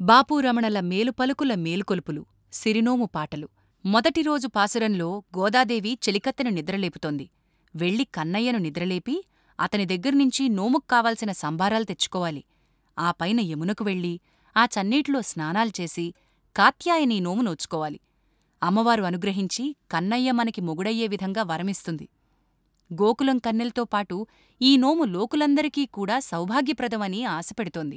బాపూరమణల మేలుపలుకుల మేలుకొలుపులు సిరినోము పాటలు మొదటి రోజు పాసురంలో గోదాదేవి చెలికత్తెను నిద్రలేపుతోంది వెళ్ళి కన్నయ్యను నిద్రలేపి అతని దగ్గర్నించి నోముకు కావాల్సిన సంభారాలు తెచ్చుకోవాలి ఆ పైన యమునకు వెళ్ళి ఆ చన్నీటిలో స్నానాలు చేసి కాత్యాయని నోము నోచుకోవాలి అమ్మవారు అనుగ్రహించి కన్నయ్య మనకి మొగుడయ్యే విధంగా వరమిస్తుంది గోకులం కన్నెలతో పాటు ఈ నోము లోకులందరికీ కూడా సౌభాగ్యప్రదమని ఆశపెడుతోంది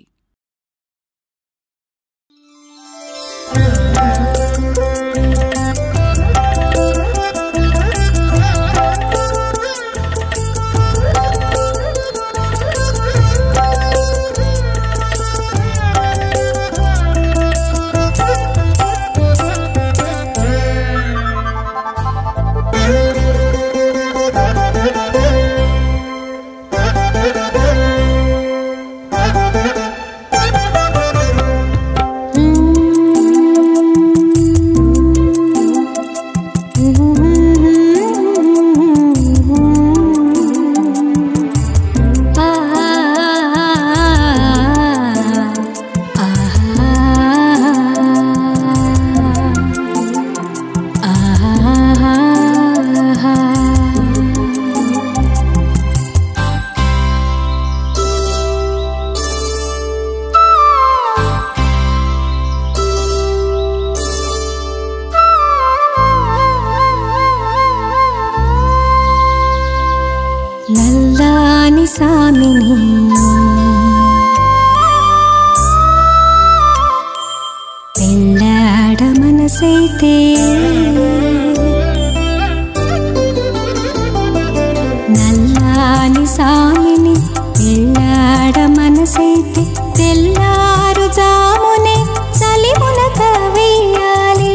నల్లాని సామిని పెళ్ళాడ మనసైతే నల్లాని సామిని పెళ్ళాడ మనసైతే తెల్లారు జామునే చలిమునక వెయ్యాలి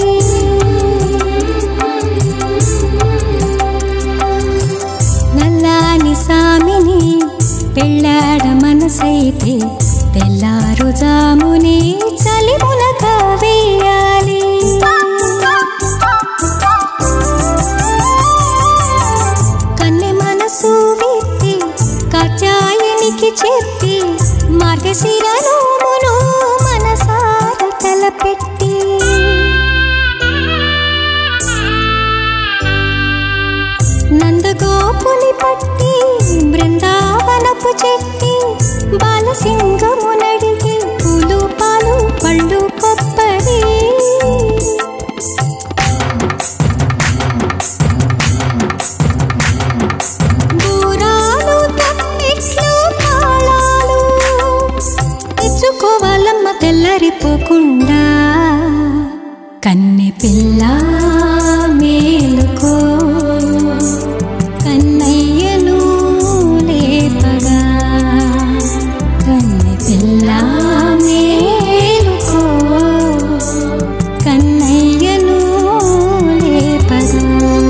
నల్లాని సామిని పెళ్ళాడ మనసైతే తెల్లారు జామునే చలిమునక వేయాలి కన్నె మనసు విత్తి కాచాయనికి చెప్పి మార్గశిరలోమును మనసార తలపెట్టి నందగోపుని పట్టి బృందావనపు చెట్టి బాలసింగము నడిగి పూలు పాలు పళ్ళు కొబ్బరి బూరాలు తప్పిట్లు తాళాలు తెచ్చుకోవాలమ్మ తెల్లరిపోకుండా కన్నె పిల్ల మేలుకో కన్నయ్యను లేపగా కన్నె పిల్ల మేలుకో కన్నయ్యను లేపగా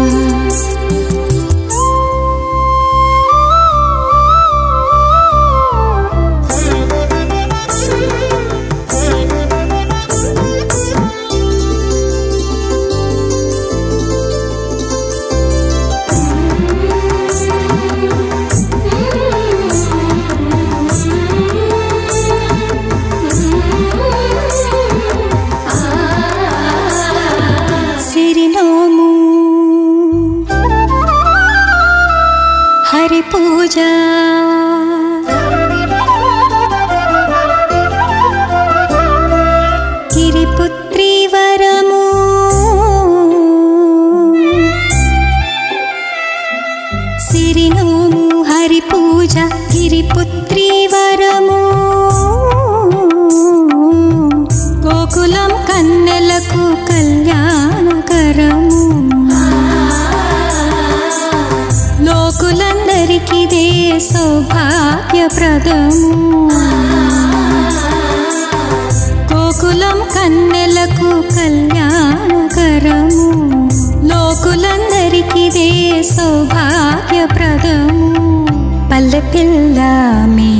సిరినోము హరి పూజ గిరిపుత్రి వరము సిరినోము హరి పూజ గిరిపుత్రి వరము గోకులం కన్నెలకు కళ్యాణకరము లోకులందరికిదే సౌభాగ్యప్రదము గోకులం కన్నెలకు కళ్యాణకరము లోకులందరికిదే సౌభాగ్యప్రదము పల్లె పిల్ల మే